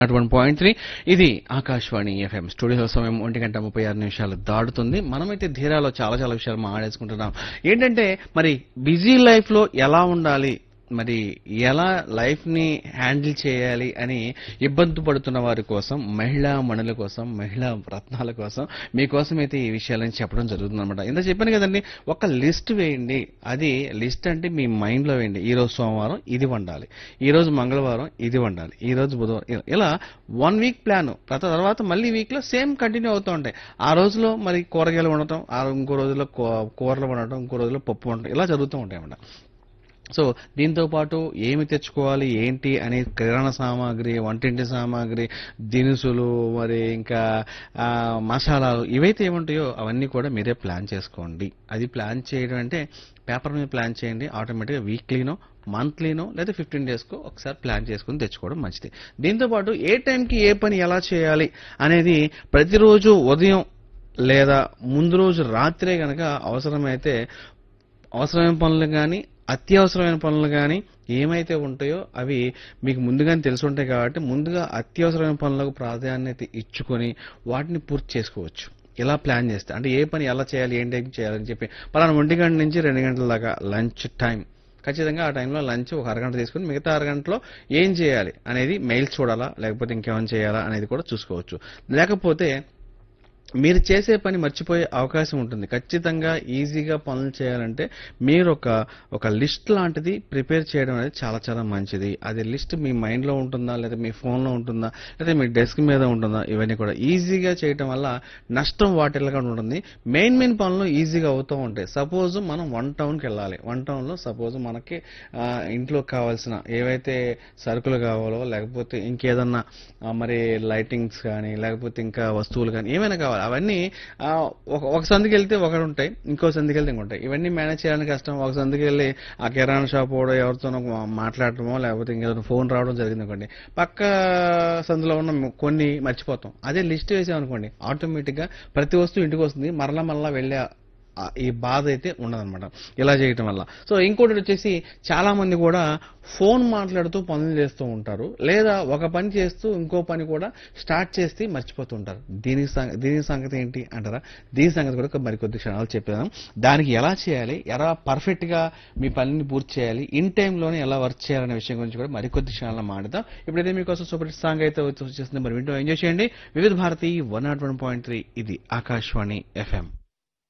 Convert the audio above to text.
at one point three ఇది Akashvani FM studio సమయం ఒంటి గంట ముప్పై ఆరు నిమిషాలు దాటుతుంది మనమైతే ధీరాలో చాలా చాలా విషయాలు మాట్లాడేసుకుంటున్నాం ఏంటంటే మరి బిజీ లైఫ్ లో ఎలా ఉండాలి మరి ఎలా లైఫ్ ని హ్యాండిల్ చేయాలి అని ఇబ్బంది పడుతున్న వారి కోసం మహిళా మణుల కోసం మహిళా రత్నాల కోసం మీకోసం అయితే ఈ విషయాలని చెప్పడం జరుగుతుంది అనమాట ఇంత చెప్పాను కదండి ఒక లిస్ట్ వేయండి అది లిస్ట్ అంటే మీ మైండ్ లో వేయండి ఈ రోజు సోమవారం ఇది వండాలి ఈ రోజు మంగళవారం ఇది వండాలి ఈ రోజు బుధవారం ఇలా- ఇలా వన్ వీక్ ప్లాన్ తర్వాత మళ్ళీ వీక్ లో సేమ్ కంటిన్యూ అవుతూ ఉంటాయి ఆ రోజులో మరి కూరగాయలు వండటం ఆ ఇంకో రోజులో కూ- కూరలు వండటం ఇంకో రోజులో పప్పు వండటం ఇలా జరుగుతూ ఉంటాయి అన్నమాట సో దీంతో పాటు ఏమి తెచ్చుకోవాలి ఏంటి అనే కిరాణా సామాగ్రి వంటింటి సామాగ్రి దినుసులు మరి ఇంకా ఆ, మసాలాలు ఇవైతే ఏముంటాయో అవన్నీ కూడా మీరే ప్లాన్ చేసుకోండి అది ప్లాన్ చేయడం అంటే పేపర్ మీద ప్లాన్ చేయండి ఆటోమేటిక్గా వీక్లీనో మంత్లీనో లేదా ఫిఫ్టీన్ డేస్కో ఒకసారి ప్లాన్ చేసుకుని తెచ్చుకోవడం మంచిది దీంతో పాటు ఏ టైంకి ఏ పని ఎలా చేయాలి అనేది ప్రతిరోజు ఉదయం లేదా ముందు రోజు రాత్రే గనక అవసరమైతే అవసరమైన పనులు కానీ అత్యవసరమైన పనులు కానీ ఏమైతే ఉంటాయో అవి మీకు ముందుగానే తెలిసి ఉంటాయి కాబట్టి ముందుగా అత్యవసరమైన పనులకు ప్రాధాన్యత ఇచ్చుకొని వాటిని పూర్తి చేసుకోవచ్చు ఇలా ప్లాన్ చేస్తే అంటే ఏ పని ఎలా చేయాలి ఏం టైం చేయాలని చెప్పి పలానా ఒంటి గంట నుంచి రెండు గంటల దాకా లంచ్ టైం ఖచ్చితంగా ఆ టైంలో లంచ్ ఒక అరగంట తీసుకుని మిగతా అరగంటలో ఏం చేయాలి అనేది మెయిల్స్ చూడాలా లేకపోతే ఇంకేమైనా చేయాలా అనేది కూడా చూసుకోవచ్చు లేకపోతే మీరు చేసే పని మర్చిపోయే అవకాశం ఉంటుంది ఖచ్చితంగా ఈజీగా పనులు చేయాలంటే మీరు ఒక ఒక లిస్ట్ లాంటిది ప్రిపేర్ చేయడం అనేది చాలా చాలా మంచిది అది లిస్ట్ మీ మైండ్లో ఉంటుందా లేదా మీ ఫోన్లో ఉంటుందా లేదా మీ డెస్క్ మీద ఉంటుందా ఇవన్నీ కూడా ఈజీగా చేయటం వల్ల నష్టం వాటిల్గా ఉంటుంది మెయిన్ మెయిన్ పనులు ఈజీగా అవుతూ ఉంటాయి సపోజ్ మనం వన్ టౌన్కి వెళ్ళాలి వన్ టౌన్లో సపోజ్ మనకి ఆ, ఇంట్లో కావాల్సిన ఏవైతే సరుకులు కావాలో లేకపోతే ఇంకేదన్నా ఆ, మరి లైటింగ్స్ కానీ లేకపోతే ఇంకా వస్తువులు కానీ ఏమైనా కావాలి అవన్నీ ఆ, ఒక ఒక సందుకి వెళ్తే ఒకటి ఉంటాయి ఇంకో సందుకి వెళ్తే ఇంకొక ఉంటాయి ఇవన్నీ మేనేజ్ చేయడానికి కష్టం ఒక సందుకి వెళ్ళి ఆ కిరాణా షాప్ కూడా ఎవరితోనో మాట్లాడటమో లేకపోతే ఇంకేదైనా ఫోన్ రావడం జరిగింది అనుకోండి పక్క సందులో ఉన్న కొన్ని మర్చిపోతాం అదే లిస్ట్ వేసామనుకోండి ఆటోమేటిక్గా ప్రతి వస్తువు ఇంటికి వస్తుంది మరలా మరలా వెళ్ళే ఆ ఈ బాధ అయితే ఉండదన్నమాట ఇలా చేయటం వల్ల సో ఇంకోటి వచ్చేసి చాలా మంది కూడా ఫోన్ మాట్లాడుతూ పనులు చేస్తూ ఉంటారు లేదా ఒక పని చేస్తూ ఇంకో పని కూడా స్టార్ట్ చేసి మర్చిపోతూ ఉంటారు దీని సం- దీని సంగతి ఏంటి అంటారా దీని సంగతి కూడా ఒక మరికొద్ది క్షణాలు చెప్పేదాం దానికి ఎలా చేయాలి ఎలా పర్ఫెక్ట్ గా మీ పనిని పూర్తి చేయాలి ఇన్ టైంలోనే ఎలా వర్క్ చేయాలనే విషయం గురించి కూడా మరికొద్ది క్షణాల్లో మాట్లాడదాం ఇప్పుడైతే మీకోసం సూపర్ హిట్ సాంగ్ అయితే వచ్చి- వచ్చేస్తుంది మరి వింటూ ఎంజాయ్ చేయండి Vividh Bharati one naught one point three ఇది ఆకాశవాణి ఎఫ్ఎం